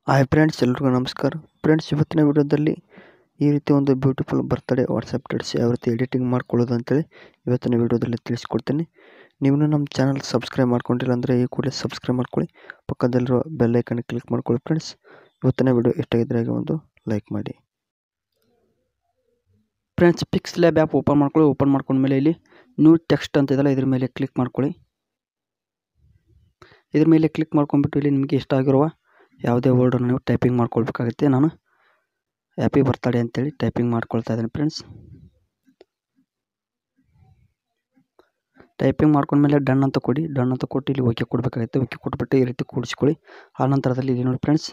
hi friends ಎಲ್ರಿಗೂ ನಮಸ್ಕಾರ friends ಇವತ್ತಿನ ವಿಡಿಯೋದಲ್ಲಿ ಈ ರೀತಿ ಒಂದು ಬ್ಯೂಟಿಫುಲ್ ಬರ್ತ್ಡೇ ವಾಟ್ಸಪ್ ಸ್ಟೇಟಸ್ ಯಾವ ರೀತಿ ಎಡಿಟಿಂಗ್ ಮಾಡ್ಕೊಳ್ಳೋದು ಅಂತೇಳಿ ಇವತ್ತಿನ ವಿಡಿಯೋದಲ್ಲಿ ತಿಳಿಸ್ಕೊಡ್ತೀನಿ ನೀವು ನಮ್ಮ ಚಾನಲ್ ಸಬ್ಸ್ಕ್ರೈಬ್ ಮಾಡ್ಕೊಂಡಿಲ್ಲ ಅಂದರೆ ಈ ಕೂಡಲೇ ಸಬ್ಸ್ಕ್ರೈಬ್ ಮಾಡ್ಕೊಳ್ಳಿ ಪಕ್ಕದಲ್ಲಿರೋ ಬೆಲ್ ಐಕನ್ ಕ್ಲಿಕ್ ಮಾಡ್ಕೊಳ್ಳಿ ಫ್ರೆಂಡ್ಸ್ ಇವತ್ತಿನ ವಿಡಿಯೋ ಇಷ್ಟಾಗಿದ್ದರೆ ಹಾಗೆ ಒಂದು ಲೈಕ್ ಮಾಡಿ friends Pix Lab app open ಮಾಡ್ಕೊಳ್ಳಿ ಓಪನ್ ಮಾಡ್ಕೊಂಡ್ಮೇಲೆ ಇಲ್ಲಿ ನ್ಯೂ ಟೆಕ್ಸ್ಟ್ ಅಂತ ಇದೆಯಲ್ಲ ಇದ್ರ ಮೇಲೆ ಕ್ಲಿಕ್ ಮಾಡ್ಕೊಳ್ಳಿ ಇದ್ರ ಮೇಲೆ ಕ್ಲಿಕ್ ಮಾಡ್ಕೊಂಡ್ಬಿಟ್ಟು ಇಲ್ಲಿ ನಿಮಗೆ ಇಷ್ಟ ಆಗಿರುವ ಯಾವುದೇ ವರ್ಡನ್ನು ನೀವು ಟೈಪಿಂಗ್ ಮಾಡ್ಕೊಳ್ಬೇಕಾಗುತ್ತೆ ನಾನು ಹ್ಯಾಪಿ ಬರ್ತಡೇ ಅಂತೇಳಿ ಟೈಪಿಂಗ್ ಮಾಡ್ಕೊಳ್ತಾ ಇದ್ದೀನಿ ಫ್ರೆಂಡ್ಸ್ ಟೈಪಿಂಗ್ ಮಾಡ್ಕೊಂಡ್ಮೇಲೆ ಡನ್ ಅಂತ ಕೊಡಿ ಡನ್ ಅಂತ ಕೊಟ್ಟು ಇಲ್ಲಿ ಓಕೆ ಕೊಡಬೇಕಾಗುತ್ತೆ ಓಕೆ ಕೊಟ್ಬಿಟ್ಟು ಈ ರೀತಿ ಕೂಡಿಸ್ಕೊಳ್ಳಿ ಆ ನಂತರದಲ್ಲಿ ಇಲ್ಲಿ ನೋಡಿ ಫ್ರೆಂಡ್ಸ್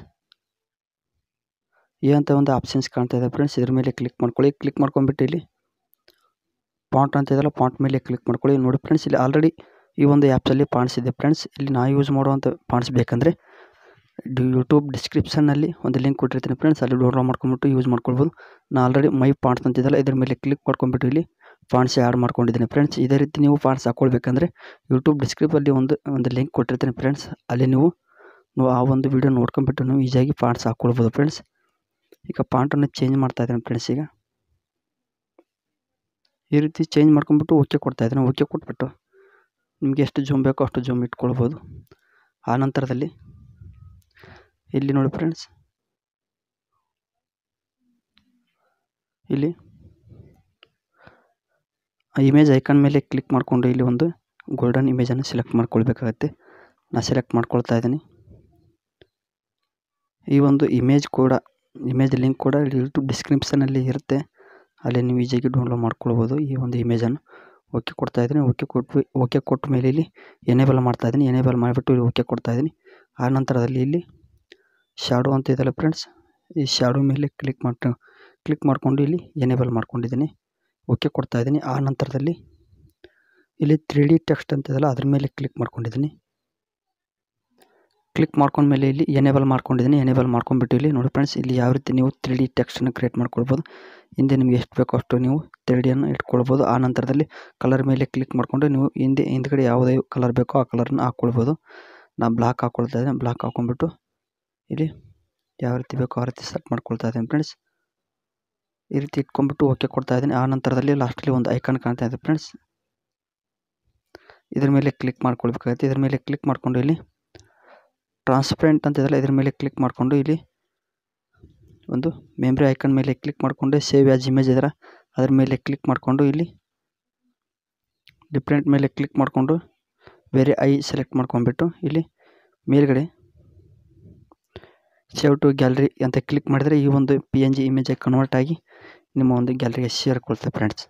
ಈ ಅಂತ ಒಂದು ಆಪ್ಷನ್ಸ್ ಕಾಣ್ತಾ ಇದೆ ಫ್ರೆಂಡ್ಸ್ ಇದ್ರ ಮೇಲೆ ಕ್ಲಿಕ್ ಮಾಡ್ಕೊಳ್ಳಿ ಕ್ಲಿಕ್ ಮಾಡ್ಕೊಂಡ್ಬಿಟ್ಟು ಇಲ್ಲಿ ಪಾಂಟ್ ಅಂತ ಇದೆಯಲ್ಲ ಪಾಂಟ್ ಮೇಲೆ ಕ್ಲಿಕ್ ಮಾಡ್ಕೊಳ್ಳಿ ನೋಡಿ ಫ್ರೆಂಡ್ಸ್ ಇಲ್ಲಿ ಆಲ್ರೆಡಿ ಈ ಒಂದು ಆ್ಯಪ್ಸಲ್ಲಿ ಪಾಂಟ್ಸ್ ಇದೆ ಫ್ರೆಂಡ್ಸ್ ಇಲ್ಲಿ ನಾ ಯೂಸ್ ಮಾಡುವಂಥ ಪಾಂಟ್ಸ್ ಬೇಕಂದರೆ ಯೂಟ್ಯೂಬ್ ಡಿಸ್ಕ್ರಿಪ್ಷನ್ನಲ್ಲಿ ಒಂದು ಲಿಂಕ್ ಕೊಟ್ಟಿರ್ತೀನಿ ಫ್ರೆಂಡ್ಸ್ ಅಲ್ಲಿ ಡೌನ್ಲೋಡ್ ಮಾಡ್ಕೊಂಬಿಟ್ಟು ಯೂಸ್ ಮಾಡ್ಕೊಳ್ಬೋದು ನಾನು ಆಲ್ರೆಡಿ ಮೈ ಪಾಂಟ್ಸ್ ಅಂತಿದ್ದಲ್ಲ ಇದ್ರ ಮೇಲೆ ಕ್ಲಿಕ್ ಮಾಡ್ಕೊಂಬಿಟ್ಟು ಇಲ್ಲಿ ಪಾಂಟ್ಸ್ ಆ್ಯಡ್ ಮಾಡ್ಕೊಂಡಿದ್ದೀನಿ ಫ್ರೆಂಡ್ಸ್ ಇದೇ ರೀತಿ ನೀವು ಪಾಂಟ್ಸ್ ಹಾಕ್ಕೊಳ್ಬೇಕಂದ್ರೆ ಯೂಟ್ಯೂಬ್ ಡಿಸ್ಕ್ರಿಪಲ್ಲಿ ಒಂದು ಒಂದು ಲಿಂಕ್ ಕೊಟ್ಟಿರ್ತೀನಿ ಫ್ರೆಂಡ್ಸ್ ಅಲ್ಲಿ ನೀವು ನೀವು ಆ ಒಂದು ವಿಡಿಯೋ ನೋಡ್ಕೊಂಬಿಟ್ಟು ನೀವು ಈಸಿಯಾಗಿ ಪಾಂಟ್ಸ್ ಹಾಕ್ಕೊಳ್ಬೋದು ಫ್ರೆಂಡ್ಸ್ ಈಗ ಪಾಂಟನ್ನು ಚೇಂಜ್ ಮಾಡ್ತಾ ಇದ್ದೀನಿ ಫ್ರೆಂಡ್ಸ್ ಈಗ ಈ ರೀತಿ ಚೇಂಜ್ ಮಾಡ್ಕೊಂಬಿಟ್ಟು ಓಕೆ ಕೊಡ್ತಾ ಇದ್ದೀನಿ ಓಕೆ ಕೊಟ್ಬಿಟ್ಟು ನಿಮಗೆ ಎಷ್ಟು ಜೂಮ್ ಬೇಕೋ ಅಷ್ಟು ಜೂಮ್ ಇಟ್ಕೊಳ್ಬೋದು ಆ ನಂತರದಲ್ಲಿ ಇಲ್ಲಿ ನೋಡಿ ಫ್ರೆಂಡ್ಸ್ ಇಲ್ಲಿ ಇಮೇಜ್ ಐಕಾನ್ ಮೇಲೆ ಕ್ಲಿಕ್ ಮಾಡಿಕೊಂಡು ಇಲ್ಲಿ ಒಂದು ಗೋಲ್ಡನ್ ಇಮೇಜನ್ನು ಸೆಲೆಕ್ಟ್ ಮಾಡ್ಕೊಳ್ಬೇಕಾಗತ್ತೆ ನಾನು ಸೆಲೆಕ್ಟ್ ಮಾಡ್ಕೊಳ್ತಾ ಇದ್ದೀನಿ ಈ ಒಂದು ಇಮೇಜ್ ಕೂಡ ಇಮೇಜ್ ಲಿಂಕ್ ಕೂಡ ಯೂಟ್ಯೂಬ್ ಡಿಸ್ಕ್ರಿಪ್ಷನಲ್ಲಿ ಇರುತ್ತೆ ಅಲ್ಲಿ ನೀವು ಈಸಿಯಾಗಿ ಡೌನ್ಲೋಡ್ ಮಾಡ್ಕೊಳ್ಬೋದು ಈ ಒಂದು ಇಮೇಜನ್ನು ಓಕೆ ಕೊಡ್ತಾ ಇದ್ದೀನಿ ಓಕೆ ಕೊಟ್ಟು ಓಕೆ ಕೊಟ್ಟ ಮೇಲೆ ಇಲ್ಲಿ ಎನೇಬಲ್ ಮಾಡ್ತಾ ಇದ್ದೀನಿ ಎನೇಬಲ್ ಮಾಡಿಬಿಟ್ಟು ಇಲ್ಲಿ ಓಕೆ ಕೊಡ್ತಾ ಇದ್ದೀನಿ ಆ ನಂತರದಲ್ಲಿ ಇಲ್ಲಿ ಶ್ಯಾಡೋ ಅಂತ ಇದೆಯಲ್ಲ ಫ್ರೆಂಡ್ಸ್ ಈ ಶ್ಯಾಡೋ ಮೇಲೆ ಕ್ಲಿಕ್ ಮಾಡಿ ಕ್ಲಿಕ್ ಮಾಡಿಕೊಂಡು ಇಲ್ಲಿ ಎನೇಬಲ್ ಮಾಡ್ಕೊಂಡಿದ್ದೀನಿ ಓಕೆ ಕೊಡ್ತಾ ಇದ್ದೀನಿ ಆ ನಂತರದಲ್ಲಿ ಇಲ್ಲಿ ತ್ರೀ ಡಿ ಟೆಕ್ಸ್ಟ್ ಅಂತ ಇದೆಯಲ್ಲ ಅದ್ರ ಮೇಲೆ ಕ್ಲಿಕ್ ಮಾಡ್ಕೊಂಡಿದ್ದೀನಿ ಕ್ಲಿಕ್ ಮಾಡ್ಕೊಂಡ್ಮೇಲೆ ಇಲ್ಲಿ ಎನೇಬಲ್ ಮಾಡ್ಕೊಂಡಿದ್ದೀನಿ ಎನೇಬಲ್ ಮಾಡ್ಕೊಂಡ್ಬಿಟ್ಟು ಇಲ್ಲಿ ನೋಡಿ ಫ್ರೆಂಡ್ಸ್ ಇಲ್ಲಿ ಯಾವ ರೀತಿ ನೀವು ತ್ರೀ ಡಿ ಟೆಕ್ಸ್ಟನ್ನು ಕ್ರಿಯೇಟ್ ಮಾಡ್ಕೊಳ್ಬೋದು ಹಿಂದೆ ನಿಮ್ಗೆ ಎಷ್ಟು ಬೇಕೋ ಅಷ್ಟು ನೀವು ತ್ರೀ ಡಿಯನ್ನು ಇಟ್ಕೊಳ್ಬೋದು ಆ ನಂತರದಲ್ಲಿ ಕಲರ್ ಮೇಲೆ ಕ್ಲಿಕ್ ಮಾಡಿಕೊಂಡು ನೀವು ಹಿಂದೆ ಹಿಂದ್ಗಡೆ ಯಾವುದೇ ಕಲರ್ ಬೇಕೋ ಆ ಕಲರ್ನ ಹಾಕ್ಕೊಳ್ಬೋದು ನಾನು ಬ್ಲಾಕ್ ಹಾಕ್ಕೊಳ್ತಾ ಇದ್ದೀನಿ ಬ್ಲಾಕ್ ಹಾಕ್ಕೊಂಡ್ಬಿಟ್ಟು ಇಲ್ಲಿ ಯಾವ ರೀತಿ ಬೇಕೋ ಆ ರೀತಿ ಸೆಟ್ ಮಾಡ್ಕೊಳ್ತಾ ಇದ್ದೀನಿ ಫ್ರೆಂಡ್ಸ್ ಈ ರೀತಿ ಇಟ್ಕೊಂಡ್ಬಿಟ್ಟು ಓಕೆ ಕೊಡ್ತಾ ಇದ್ದೀನಿ ಆ ನಂತರದಲ್ಲಿ ಲಾಸ್ಟಲ್ಲಿ ಒಂದು ಐಕಾನ್ ಕಾಣ್ತಾ ಇದೆ ಫ್ರೆಂಡ್ಸ್ ಇದ್ರ ಮೇಲೆ ಕ್ಲಿಕ್ ಮಾಡ್ಕೊಳ್ಬೇಕಾಗುತ್ತೆ ಇದ್ರ ಮೇಲೆ ಕ್ಲಿಕ್ ಮಾಡಿಕೊಂಡು ಇಲ್ಲಿ ಟ್ರಾನ್ಸ್ಪರೆಂಟ್ ಅಂತ ಇದೆಯಲ್ಲ ಇದ್ರ ಮೇಲೆ ಕ್ಲಿಕ್ ಮಾಡಿಕೊಂಡು ಇಲ್ಲಿ ಒಂದು ಮೆಮ್ರಿ ಐಕನ್ ಮೇಲೆ ಕ್ಲಿಕ್ ಮಾಡಿಕೊಂಡು ಸೇವ್ ಆ್ಯಸ್ ಇಮೇಜ್ ಇದರ ಅದ್ರ ಮೇಲೆ ಕ್ಲಿಕ್ ಮಾಡಿಕೊಂಡು ಇಲ್ಲಿ ಡಿಫ್ರೆಂಟ್ ಮೇಲೆ ಕ್ಲಿಕ್ ಮಾಡಿಕೊಂಡು ಬೇರೆ ಐ ಸೆಲೆಕ್ಟ್ ಮಾಡ್ಕೊಂಡ್ಬಿಟ್ಟು ಇಲ್ಲಿ ಮೇಲ್ಗಡೆ ಸೇವ್ ಟು ಗ್ಯಾಲರಿ ಅಂತ ಕ್ಲಿಕ್ ಮಾಡಿದರೆ ಈ ಒಂದು ಪಿ ಎನ್ ಜಿ ಇಮೇಜಾಗಿ ಕನ್ವರ್ಟ್ ಆಗಿ ನಿಮ್ಮ ಒಂದು ಗ್ಯಾಲರಿಗೆ ಸೇರ್ಕೊಳ್ತದೆ friends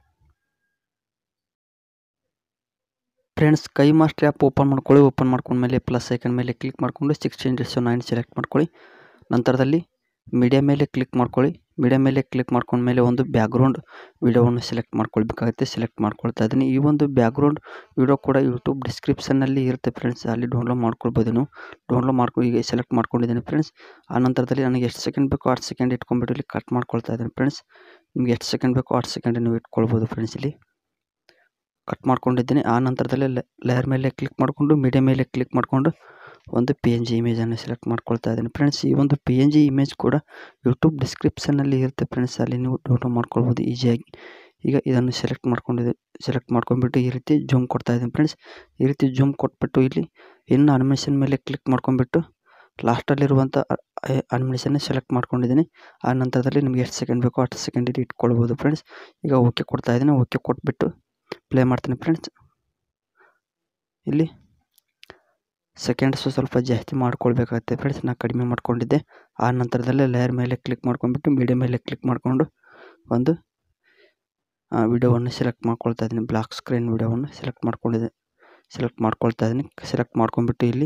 friends KineMaster app open ಮಾಡ್ಕೊಳ್ಳಿ ಓಪನ್ ಮಾಡ್ಕೊಂಡ್ಮೇಲೆ ಪ್ಲಸ್ ಐಕನ್ ಮೇಲೆ ಕ್ಲಿಕ್ ಮಾಡಿಕೊಂಡು ಸಿಕ್ಸ್ಟೀನ್ ಡಿಸೋ ನೈನ್ ಸೆಲೆಕ್ಟ್ ಮಾಡ್ಕೊಳ್ಳಿ ನಂತರದಲ್ಲಿ ಮೀಡಿಯಾ ಮೇಲೆ ಕ್ಲಿಕ್ ಮಾಡ್ಕೊಳ್ಳಿ ಮೀಡಿಯಾ ಮೇಲೆ ಕ್ಲಿಕ್ ಮಾಡ್ಕೊಂಡ್ಮೇಲೆ ಒಂದು ಬ್ಯಾಕ್ಗ್ರೌಂಡ್ ವಿಡಿಯೋವನ್ನು ಸೆಲೆಕ್ಟ್ ಮಾಡ್ಕೊಳ್ಬೇಕಾಗುತ್ತೆ ಸೆಲೆಕ್ಟ್ ಮಾಡ್ಕೊಳ್ತಾ ಇದ್ದೀನಿ ಈ ಒಂದು ಬ್ಯಾಕ್ಗ್ರೌಂಡ್ ವಿಡಿಯೋ ಕೂಡ ಯೂಟ್ಯೂಬ್ ಡಿಸ್ಕ್ರಿಪ್ಷನ್ನಲ್ಲಿ ಇರುತ್ತೆ ಫ್ರೆಂಡ್ಸ್ ಅಲ್ಲಿ ಡೌನ್ಲೋಡ್ ಮಾಡ್ಕೊಳ್ಬೋದು ನೀವು ಡೌನ್ಲೋಡ್ ಮಾಡ್ಕೊ ಈಗ ಸೆಲೆಕ್ಟ್ ಮಾಡ್ಕೊಂಡಿದ್ದೀನಿ ಫ್ರೆಂಡ್ಸ್ ಆ ನಂತರದಲ್ಲಿ ನನಗೆ ಎಷ್ಟು ಸೆಕೆಂಡ್ ಬೇಕೋ ಅಷ್ಟು ಸೆಕೆಂಡ್ ಇಟ್ಕೊಂಡ್ಬಿಟ್ಟು ಇಲ್ಲಿ ಕಟ್ ಮಾಡ್ಕೊಳ್ತಾ ಇದ್ದೀನಿ ಫ್ರೆಂಡ್ಸ್ ನಿಮ್ಗೆ ಎಷ್ಟು ಸೆಕೆಂಡ್ ಬೇಕೋ ಅಷ್ಟು ಸೆಕೆಂಡ್ ನೀವು ಇಟ್ಕೊಳ್ಬೋದು ಫ್ರೆಂಡ್ಸ್ ಇಲ್ಲಿ ಕಟ್ ಮಾಡ್ಕೊಂಡಿದ್ದೀನಿ ಆ ನಂತರದಲ್ಲಿ ಲೇಯರ್ ಮೇಲೆ ಕ್ಲಿಕ್ ಮಾಡಿಕೊಂಡು ಮೀಡಿಯಾ ಮೇಲೆ ಕ್ಲಿಕ್ ಮಾಡಿಕೊಂಡು ಒಂದು ಪಿ ಎನ್ ಜಿ ಇಮೇಜನ್ನು ಸೆಲೆಕ್ಟ್ ಮಾಡ್ಕೊಳ್ತಾ ಇದ್ದೀನಿ ಫ್ರೆಂಡ್ಸ್ ಈ ಒಂದು ಪಿ ಎನ್ ಜಿ ಇಮೇಜ್ ಕೂಡ ಯೂಟ್ಯೂಬ್ ಡಿಸ್ಕ್ರಿಪ್ಷನ್ನಲ್ಲಿ ಇರುತ್ತೆ ಫ್ರೆಂಡ್ಸ್ ಅಲ್ಲಿ ನೀವು ಡೌನ್ಲೋಡ್ ಮಾಡ್ಕೊಳ್ಬೋದು ಈಸಿಯಾಗಿ ಈಗ ಇದನ್ನು ಸೆಲೆಕ್ಟ್ ಮಾಡ್ಕೊಂಡಿದ್ದೆ ಸೆಲೆಕ್ಟ್ ಮಾಡ್ಕೊಂಡ್ಬಿಟ್ಟು ಈ ರೀತಿ ಜೂಮ್ ಕೊಡ್ತಾ ಇದ್ದೀನಿ ಫ್ರೆಂಡ್ಸ್ ಈ ರೀತಿ ಜೂಮ್ ಕೊಟ್ಬಿಟ್ಟು ಇಲ್ಲಿ ಇನ್ನು ಅನಿಮೇಷನ್ ಮೇಲೆ ಕ್ಲಿಕ್ ಮಾಡ್ಕೊಂಡ್ಬಿಟ್ಟು ಲಾಸ್ಟಲ್ಲಿರುವಂಥ ಅನಿಮೇಷನ್ನ ಸೆಲೆಕ್ಟ್ ಮಾಡ್ಕೊಂಡಿದ್ದೀನಿ ಆ ನಂತರದಲ್ಲಿ ನಿಮ್ಗೆ ಎಷ್ಟು ಸೆಕೆಂಡ್ ಬೇಕೋ ಅಷ್ಟು ಸೆಕೆಂಡಲ್ಲಿ ಇಟ್ಕೊಳ್ಬೋದು ಫ್ರೆಂಡ್ಸ್ ಈಗ ಓಕೆ ಕೊಡ್ತಾ ಇದ್ದೀನಿ ಓಕೆ ಕೊಟ್ಬಿಟ್ಟು ಪ್ಲೇ ಮಾಡ್ತೀನಿ ಫ್ರೆಂಡ್ಸ್ ಇಲ್ಲಿ ಸೆಕೆಂಡ್ಸು ಸ್ವಲ್ಪ ಜಾಸ್ತಿ ಮಾಡ್ಕೊಳ್ಬೇಕಾಗುತ್ತೆ ಫ್ರೆಂಡ್ಸ್ ನಾನು ಕಡಿಮೆ ಮಾಡ್ಕೊಂಡಿದ್ದೆ ಆ ನಂತರದಲ್ಲೇ ಲೇಯರ್ ಮೇಲೆ ಕ್ಲಿಕ್ ಮಾಡ್ಕೊಂಡ್ಬಿಟ್ಟು ಮೀಡಿಯಾ ಮೇಲೆ ಕ್ಲಿಕ್ ಮಾಡಿಕೊಂಡು ಒಂದು ವಿಡಿಯೋವನ್ನು ಸೆಲೆಕ್ಟ್ ಮಾಡ್ಕೊಳ್ತಾ ಇದ್ದೀನಿ ಬ್ಲಾಕ್ ಸ್ಕ್ರೀನ್ ವಿಡಿಯೋವನ್ನು ಸೆಲೆಕ್ಟ್ ಮಾಡ್ಕೊಂಡಿದ್ದೆ ಸೆಲೆಕ್ಟ್ ಮಾಡ್ಕೊಳ್ತಾ ಇದ್ದೀನಿ ಸೆಲೆಕ್ಟ್ ಮಾಡ್ಕೊಂಡ್ಬಿಟ್ಟು ಇಲ್ಲಿ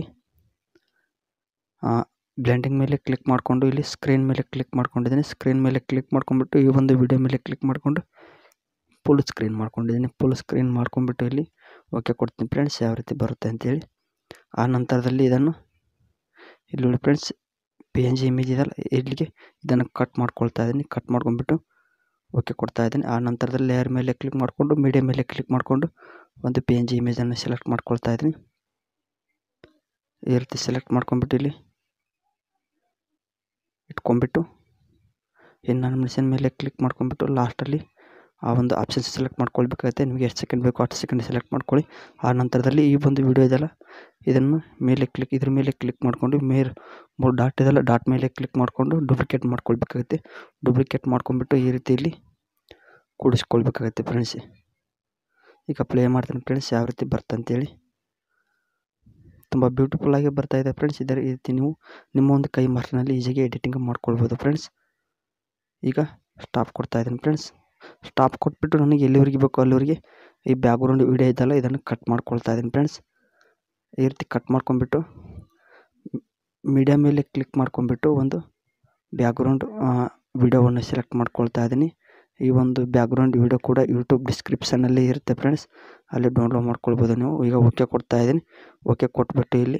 ಬ್ಲೆಂಡಿಂಗ್ ಮೇಲೆ ಕ್ಲಿಕ್ ಮಾಡಿಕೊಂಡು ಇಲ್ಲಿ ಸ್ಕ್ರೀನ್ ಮೇಲೆ ಕ್ಲಿಕ್ ಮಾಡ್ಕೊಂಡಿದ್ದೀನಿ ಸ್ಕ್ರೀನ್ ಮೇಲೆ ಕ್ಲಿಕ್ ಮಾಡ್ಕೊಂಡ್ಬಿಟ್ಟು ಈ ಒಂದು ವಿಡಿಯೋ ಮೇಲೆ ಕ್ಲಿಕ್ ಮಾಡಿಕೊಂಡು ಫುಲ್ ಸ್ಕ್ರೀನ್ ಮಾಡ್ಕೊಂಡಿದ್ದೀನಿ ಫುಲ್ ಸ್ಕ್ರೀನ್ ಮಾಡ್ಕೊಂಡ್ಬಿಟ್ಟು ಇಲ್ಲಿ ಓಕೆ ಕೊಡ್ತೀನಿ ಫ್ರೆಂಡ್ಸ್ ಯಾವ ರೀತಿ ಬರುತ್ತೆ ಅಂತೇಳಿ ಆ ನಂತರದಲ್ಲಿ ಇದನ್ನು ಇಲ್ಲಿ ನೋಡಿ friends P N G image ಇದೆಯಲ್ಲ ಇಲ್ಲಿಗೆ ಇದನ್ನು ಕಟ್ ಮಾಡ್ಕೊಳ್ತಾ ಇದ್ದೀನಿ ಕಟ್ ಮಾಡ್ಕೊಂಡ್ಬಿಟ್ಟು ಓಕೆ ಕೊಡ್ತಾ ಇದ್ದೀನಿ ಆ ನಂತರದಲ್ಲಿ ಲೇಯರ್ ಮೇಲೆ ಕ್ಲಿಕ್ ಮಾಡಿಕೊಂಡು ಮೀಡಿಯಾ ಮೇಲೆ ಕ್ಲಿಕ್ ಮಾಡಿಕೊಂಡು ಒಂದು ಪಿ ಎನ್ ಜಿ ಇಮೇಜನ್ನು ಸೆಲೆಕ್ಟ್ ಮಾಡ್ಕೊಳ್ತಾ ಇದ್ದೀನಿ ಈ ರೀತಿ ಸೆಲೆಕ್ಟ್ ಮಾಡ್ಕೊಂಡ್ಬಿಟ್ಟು ಇಲ್ಲಿ ಇಟ್ಕೊಂಡ್ಬಿಟ್ಟು ಇನ್ನು ಅನಿಮೇಷನ್ ಮೇಲೆ ಕ್ಲಿಕ್ ಮಾಡ್ಕೊಂಡ್ಬಿಟ್ಟು ಲಾಸ್ಟಲ್ಲಿ ಆ ಒಂದು ಆಪ್ಷನ್ಸ್ ಸೆಲೆಕ್ಟ್ ಮಾಡ್ಕೊಳ್ಬೇಕಾಗುತ್ತೆ ನಿಮಗೆ ಎಷ್ಟು ಸೆಕೆಂಡ್ ಬೇಕು ಅಷ್ಟು ಸೆಕೆಂಡ್ ಸೆಲೆಕ್ಟ್ ಮಾಡ್ಕೊಳ್ಳಿ ಆ ನಂತರದಲ್ಲಿ ಈ ಒಂದು ವಿಡಿಯೋ ಇದೆಯಲ್ಲ ಇದನ್ನು ಮೇಲೆ ಕ್ಲಿಕ್ ಇದ್ರ ಮೇಲೆ ಕ್ಲಿಕ್ ಮಾಡಿಕೊಂಡು ಮೇಲ್ ಮೂರು ಡಾಟ್ ಇದೆಲ್ಲ ಡಾಟ್ ಮೇಲೆ ಕ್ಲಿಕ್ ಮಾಡಿಕೊಂಡು ಡೂಪ್ಲಿಕೇಟ್ ಮಾಡ್ಕೊಳ್ಬೇಕಾಗುತ್ತೆ ಡೂಪ್ಲಿಕೇಟ್ ಮಾಡ್ಕೊಂಡ್ಬಿಟ್ಟು ಈ ರೀತಿಯಲ್ಲಿ ಕೂಡಿಸ್ಕೊಳ್ಬೇಕಾಗುತ್ತೆ ಫ್ರೆಂಡ್ಸ್ ಈಗ ಪ್ಲೇ ಮಾಡ್ತೀನಿ ಫ್ರೆಂಡ್ಸ್ ಯಾವ ರೀತಿ ಬರ್ತಂತೇಳಿ ತುಂಬ ಬ್ಯೂಟಿಫುಲ್ಲಾಗಿ ಬರ್ತಾ ಇದೆ ಫ್ರೆಂಡ್ಸ್ ಇದೇ ರೀತಿ ನೀವು ನಿಮ್ಮ ಒಂದು ಕೈ ಮಾರ್ಕ್ನಲ್ಲಿ ಈಸಿಯಾಗಿ ಎಡಿಟಿಂಗ್ ಮಾಡ್ಕೊಳ್ಬೋದು ಫ್ರೆಂಡ್ಸ್ ಈಗ ಸ್ಟಾಪ್ ಕೊಡ್ತಾ ಇದ್ದೀನಿ ಫ್ರೆಂಡ್ಸ್ ಸ್ಟಾಪ್ ಕೊಟ್ಬಿಟ್ಟು ನನಗೆ ಎಲ್ಲಿವರೆಗೆ ಬೇಕು ಅಲ್ಲಿವರೆಗೆ ಈ ಬ್ಯಾಕ್ಗ್ರೌಂಡ್ ವಿಡಿಯೋ ಇದೆಯಲ್ಲ ಇದನ್ನು ಕಟ್ ಮಾಡ್ಕೊಳ್ತಾ ಇದ್ದೀನಿ ಫ್ರೆಂಡ್ಸ್ ಈ ರೀತಿ ಕಟ್ ಮಾಡ್ಕೊಂಬಿಟ್ಟು ಮೀಡಿಯಾ ಮೇಲೆ ಕ್ಲಿಕ್ ಮಾಡ್ಕೊಂಬಿಟ್ಟು ಒಂದು ಬ್ಯಾಕ್ಗ್ರೌಂಡ್ ವಿಡಿಯೋವನ್ನು ಸೆಲೆಕ್ಟ್ ಮಾಡ್ಕೊಳ್ತಾ ಇದ್ದೀನಿ ಈ ಒಂದು ಬ್ಯಾಕ್ಗ್ರೌಂಡ್ ವಿಡಿಯೋ ಕೂಡ ಯೂಟ್ಯೂಬ್ ಡಿಸ್ಕ್ರಿಪ್ಷನಲ್ಲಿ ಇರುತ್ತೆ ಫ್ರೆಂಡ್ಸ್ ಅಲ್ಲಿ ಡೌನ್ಲೋಡ್ ಮಾಡ್ಕೊಳ್ಬೋದು ನೀವು ಈಗ ಓಕೆ ಕೊಡ್ತಾ ಇದ್ದೀನಿ ಓಕೆ ಕೊಟ್ಬಿಟ್ಟು ಇಲ್ಲಿ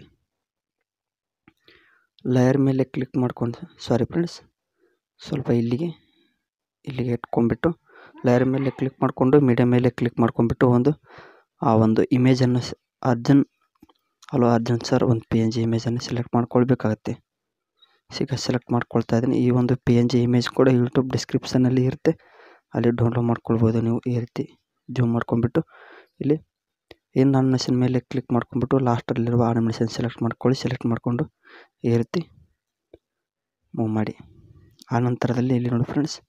ಲೇಯರ್ ಮೇಲೆ ಕ್ಲಿಕ್ ಮಾಡ್ಕೊಂಡು ಸಾರಿ ಫ್ರೆಂಡ್ಸ್ ಸ್ವಲ್ಪ ಇಲ್ಲಿಗೆ ಇಲ್ಲಿಗೆ ಇಟ್ಕೊಂಡ್ಬಿಟ್ಟು ಲೇಯರ್ ಮೇಲೆ ಕ್ಲಿಕ್ ಮಾಡಿಕೊಂಡು ಮೀಡಿಯಾ ಮೇಲೆ ಕ್ಲಿಕ್ ಮಾಡ್ಕೊಂಡ್ಬಿಟ್ಟು ಒಂದು ಆ ಒಂದು ಇಮೇಜನ್ನು ಅರ್ಜುನ್ ಹಲೋ ಅರ್ಜುನ್ ಸರ್ ಒಂದು ಪಿ ಎನ್ ಜಿ ಇಮೇಜನ್ನು ಸೆಲೆಕ್ಟ್ ಮಾಡ್ಕೊಳ್ಬೇಕಾಗತ್ತೆ ಈಗ ಸೆಲೆಕ್ಟ್ ಮಾಡ್ಕೊಳ್ತಾ ಇದ್ದೀನಿ ಈ ಒಂದು ಪಿ ಎನ್ ಜಿ ಇಮೇಜ್ ಕೂಡ ಯೂಟ್ಯೂಬ್ ಡಿಸ್ಕ್ರಿಪ್ಷನಲ್ಲಿ ಇರುತ್ತೆ ಅಲ್ಲಿ ಡೌನ್ಲೋಡ್ ಮಾಡ್ಕೊಳ್ಬೋದು ನೀವು ಈ ರೀತಿ ಜೂಮ್ ಮಾಡ್ಕೊಂಡ್ಬಿಟ್ಟು ಇಲ್ಲಿ ಇನ್ನು ಆನಿಮೇಷನ್ ಮೇಲೆ ಕ್ಲಿಕ್ ಮಾಡ್ಕೊಂಡ್ಬಿಟ್ಟು ಲಾಸ್ಟಲ್ಲಿರುವ ಆನಿಮೇಷನ್ ಸೆಲೆಕ್ಟ್ ಮಾಡ್ಕೊಳ್ಳಿ ಸೆಲೆಕ್ಟ್ ಮಾಡಿಕೊಂಡು ಈ ರೀತಿ ಮೂವ್ ಮಾಡಿ ಆ ನಂತರದಲ್ಲಿ ಇಲ್ಲಿ ನೋಡಿ ಫ್ರೆಂಡ್ಸ್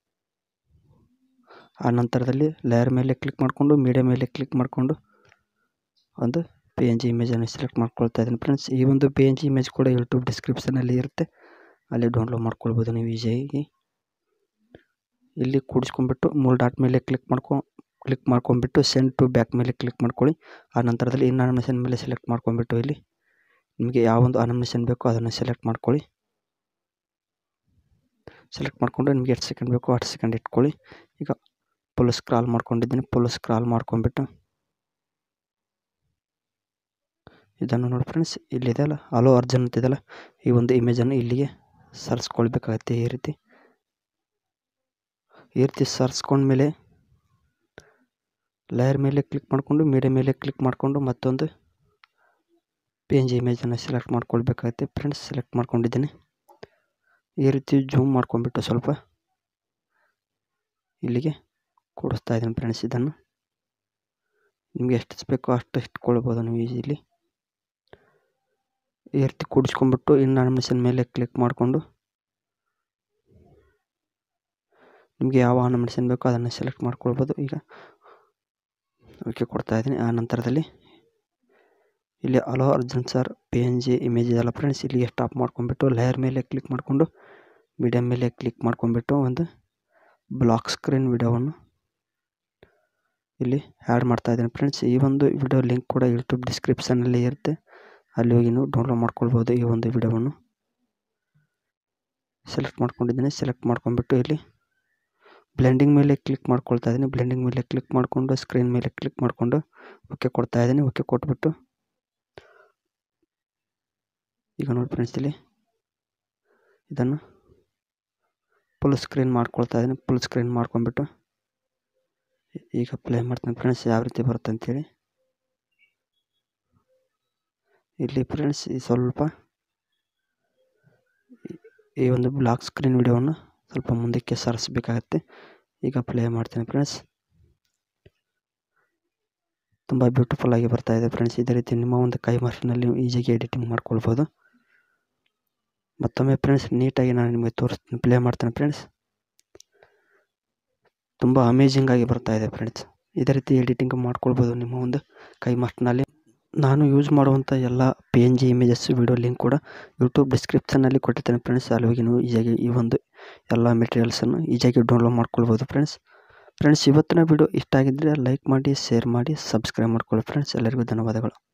ಆ ನಂತರದಲ್ಲಿ ಲೇಯರ್ ಮೇಲೆ ಕ್ಲಿಕ್ ಮಾಡಿಕೊಂಡು ಮೀಡಿಯಾ ಮೇಲೆ ಕ್ಲಿಕ್ ಮಾಡಿಕೊಂಡು ಒಂದು ಪಿ ಎನ್ ಜಿ ಇಮೇಜನ್ನು ಸೆಲೆಕ್ಟ್ ಮಾಡ್ಕೊಳ್ತಾ ಇದ್ದೀನಿ ಫ್ರೆಂಡ್ಸ್ ಈ ಒಂದು ಪಿ ಎನ್ ಜಿ ಇಮೇಜ್ ಕೂಡ ಯೂಟ್ಯೂಬ್ ಡಿಸ್ಕ್ರಿಪ್ಷನಲ್ಲಿ ಇರುತ್ತೆ ಅಲ್ಲಿ ಡೌನ್ಲೋಡ್ ಮಾಡ್ಕೊಳ್ಬೋದು ನೀವು ಈಸಿಯಾಗಿ ಇಲ್ಲಿ ಕೂಡಿಸ್ಕೊಂಡ್ಬಿಟ್ಟು ಮೂರು ಡಾಟ್ ಮೇಲೆ ಕ್ಲಿಕ್ ಮಾಡ್ಕೊ ಕ್ಲಿಕ್ ಮಾಡ್ಕೊಂಡ್ಬಿಟ್ಟು ಸೆಂಡ್ ಟು ಬ್ಯಾಕ್ ಮೇಲೆ ಕ್ಲಿಕ್ ಮಾಡ್ಕೊಳ್ಳಿ ಆ ನಂತರದಲ್ಲಿ ಇನ್ನು ಆನಿಮೇಷನ್ ಮೇಲೆ ಸೆಲೆಕ್ಟ್ ಮಾಡ್ಕೊಂಡ್ಬಿಟ್ಟು ಇಲ್ಲಿ ನಿಮಗೆ ಯಾವೊಂದು ಆನಿಮೇಷನ್ ಬೇಕೋ ಅದನ್ನು ಸೆಲೆಕ್ಟ್ ಮಾಡ್ಕೊಳ್ಳಿ ಸೆಲೆಕ್ಟ್ ಮಾಡಿಕೊಂಡು ನಿಮಗೆ ಎಷ್ಟು ಸೆಕೆಂಡ್ ಬೇಕೋ ಅಷ್ಟು ಸೆಕೆಂಡ್ ಇಟ್ಕೊಳ್ಳಿ ಈಗ ಫುಲ್ ಸ್ಕ್ರಾಲ್ ಮಾಡ್ಕೊಂಡಿದ್ದೀನಿ ಫುಲ್ ಸ್ಕ್ರಾಲ್ ಮಾಡ್ಕೊಂಡ್ಬಿಟ್ಟು ಇದನ್ನು ನೋಡಿ ಫ್ರೆಂಡ್ಸ್ ಇಲ್ಲಿದೆಯಲ್ಲ ಹಲೋ ಅರ್ಜುನ್ ಅಂತಿದೆಯಲ್ಲ ಈ ಒಂದು ಇಮೇಜನ್ನು ಇಲ್ಲಿಗೆ ಸರ್ಸ್ಕೊಳ್ಬೇಕಾಗತ್ತೆ ಈ ರೀತಿ ಈ ರೀತಿ ಸರ್ಸ್ಕೊಂಡ್ಮೇಲೆ ಲೇಯರ್ ಮೇಲೆ ಕ್ಲಿಕ್ ಮಾಡಿಕೊಂಡು ಮೀಡಿಯಾ ಮೇಲೆ ಕ್ಲಿಕ್ ಮಾಡಿಕೊಂಡು ಮತ್ತೊಂದು ಪಿ ಎನ್ ಜಿ ಇಮೇಜನ್ನು ಸೆಲೆಕ್ಟ್ ಮಾಡ್ಕೊಳ್ಬೇಕಾಗತ್ತೆ ಫ್ರೆಂಡ್ಸ್ ಸೆಲೆಕ್ಟ್ ಮಾಡ್ಕೊಂಡಿದ್ದೀನಿ ಈ ರೀತಿ ಜೂಮ್ ಮಾಡ್ಕೊಂಡ್ಬಿಟ್ಟು ಸ್ವಲ್ಪ ಇಲ್ಲಿಗೆ ಕೂಡಿಸ್ತಾ ಇದ್ದೀನಿ ಫ್ರೆಂಡ್ಸ್ ಇದನ್ನು ನಿಮಗೆ ಎಷ್ಟು ಬೇಕೋ ಅಷ್ಟು ಇಟ್ಕೊಳ್ಬೋದು ನೀವು ಈಸಿಲಿ ಈ ರೀತಿ ಕೂಡಿಸ್ಕೊಂಡ್ಬಿಟ್ಟು ಇನ್ನು ಆನಿಮೇಷನ್ ಮೇಲೆ ಕ್ಲಿಕ್ ಮಾಡಿಕೊಂಡು ನಿಮಗೆ ಯಾವ ಆನಿಮೇಷನ್ ಬೇಕೋ ಅದನ್ನು ಸೆಲೆಕ್ಟ್ ಮಾಡ್ಕೊಳ್ಬೋದು ಈಗ ಓಕೆ ಕೊಡ್ತಾ ಇದ್ದೀನಿ ಆ ನಂತರದಲ್ಲಿ ಇಲ್ಲಿ hello Arjun sir P N G image ಇದೆಲ್ಲ ಫ್ರೆಂಡ್ಸ್ ಇಲ್ಲಿಗೆ ಸ್ಟಾಪ್ ಮಾಡ್ಕೊಂಡ್ಬಿಟ್ಟು ಲೇಯರ್ ಮೇಲೆ ಕ್ಲಿಕ್ ಮಾಡಿಕೊಂಡು ಮೀಡಿಯಾ ಮೇಲೆ ಕ್ಲಿಕ್ ಮಾಡ್ಕೊಂಡ್ಬಿಟ್ಟು ಒಂದು ಬ್ಲಾಕ್ ಸ್ಕ್ರೀನ್ ವಿಡಿಯೋವನ್ನು ಇಲ್ಲಿ ಆ್ಯಡ್ ಮಾಡ್ತಾ ಇದ್ದೀನಿ ಫ್ರೆಂಡ್ಸ್ ಈ ಒಂದು ವಿಡಿಯೋ ಲಿಂಕ್ ಕೂಡ ಯೂಟ್ಯೂಬ್ ಡಿಸ್ಕ್ರಿಪ್ಷನಲ್ಲಿ ಇರುತ್ತೆ ಅಲ್ಲಿ ಹೋಗಿ ನೀವು ಡೌನ್ಲೋಡ್ ಮಾಡ್ಕೊಳ್ಬೋದು ಈ ಒಂದು ವಿಡಿಯೋವನ್ನು ಸೆಲೆಕ್ಟ್ ಮಾಡ್ಕೊಂಡಿದ್ದೀನಿ ಸೆಲೆಕ್ಟ್ ಮಾಡ್ಕೊಂಡ್ಬಿಟ್ಟು ಇಲ್ಲಿ ಬ್ಲೆಂಡಿಂಗ್ ಮೇಲೆ ಕ್ಲಿಕ್ ಮಾಡ್ಕೊಳ್ತಾ ಇದ್ದೀನಿ ಬ್ಲೆಂಡಿಂಗ್ ಮೇಲೆ ಕ್ಲಿಕ್ ಮಾಡಿಕೊಂಡು ಸ್ಕ್ರೀನ್ ಮೇಲೆ ಕ್ಲಿಕ್ ಮಾಡಿಕೊಂಡು ಓಕೆ ಕೊಡ್ತಾ ಇದ್ದೀನಿ ಓಕೆ ಕೊಟ್ಬಿಟ್ಟು ಈಗ ನೋಡಿ ಫ್ರೆಂಡ್ಸ್ ಇಲ್ಲಿ ಇದನ್ನು ಫುಲ್ ಸ್ಕ್ರೀನ್ ಮಾಡ್ಕೊಳ್ತಾ ಇದ್ದೀನಿ ಫುಲ್ ಸ್ಕ್ರೀನ್ ಮಾಡ್ಕೊಂಡ್ಬಿಟ್ಟು ಈಗ ಪ್ಲೇ ಮಾಡ್ತೀನಿ ಫ್ರೆಂಡ್ಸ್ ಯಾವ ರೀತಿ ಬರುತ್ತೆ ಅಂತೇಳಿ ಇಲ್ಲಿ ಫ್ರೆಂಡ್ಸ್ ಈ ಸ್ವಲ್ಪ ಈ ಒಂದು ಬ್ಲಾಕ್ ಸ್ಕ್ರೀನ್ ವಿಡಿಯೋವನ್ನು ಸ್ವಲ್ಪ ಮುಂದಕ್ಕೆ ಸರಿಸಬೇಕಾಗತ್ತೆ ಈಗ ಪ್ಲೇ ಮಾಡ್ತೀನಿ ಫ್ರೆಂಡ್ಸ್ ತುಂಬ ಬ್ಯೂಟಿಫುಲ್ ಆಗಿ ಬರ್ತಾ ಇದೆ ಫ್ರೆಂಡ್ಸ್ ಇದೇ ರೀತಿ ನಿಮ್ಮ ಒಂದು ಕೈ ಮಾರ್ಷನಲ್ಲಿ ಈಸಿಯಾಗಿ ಎಡಿಟಿಂಗ್ ಮಾಡ್ಕೊಳ್ಬೋದು ಮತ್ತೊಮ್ಮೆ ಫ್ರೆಂಡ್ಸ್ ನೀಟಾಗಿ ನಾನು ನಿಮಗೆ ತೋರಿಸ್ತೀನಿ ಪ್ಲೇ ಮಾಡ್ತೀನಿ ಫ್ರೆಂಡ್ಸ್ ತುಂಬ ಅಮೇಜಿಂಗ್ ಆಗಿ ಬರ್ತಾ ಇದೆ ಫ್ರೆಂಡ್ಸ್ ಇದೇ ರೀತಿ ಎಡಿಟಿಂಗ್ ಮಾಡ್ಕೊಳ್ಬೋದು ನಿಮ್ಮ ಒಂದು ಕೈ ಮಾರ್ಕ್ನಲ್ಲಿ ನಾನು ಯೂಸ್ ಮಾಡುವಂಥ ಎಲ್ಲ P N G images video link ಕೂಡ ಯೂಟ್ಯೂಬ್ ಡಿಸ್ಕ್ರಿಪ್ಷನಲ್ಲಿ ಕೊಟ್ಟಿರ್ತೇನೆ ಫ್ರೆಂಡ್ಸ್ ಅಲ್ಲಿ ಹೋಗಿ ನೀವು ಈಸಿಯಾಗಿ ಈ ಒಂದು ಎಲ್ಲ ಮೆಟೀರಿಯಲ್ಸನ್ನು ಈಸಿಯಾಗಿ ಡೌನ್ಲೋಡ್ ಮಾಡ್ಕೊಳ್ಬೋದು ಫ್ರೆಂಡ್ಸ್ ಫ್ರೆಂಡ್ಸ್ ಇವತ್ತಿನ ವಿಡಿಯೋ ಇಷ್ಟ ಆಗಿದ್ದರೆ ಲೈಕ್ ಮಾಡಿ ಶೇರ್ ಮಾಡಿ ಸಬ್ಸ್ಕ್ರೈಬ್ ಮಾಡ್ಕೊಳ್ಳಿ ಫ್ರೆಂಡ್ಸ್ ಎಲ್ಲರಿಗೂ ಧನ್ಯವಾದಗಳು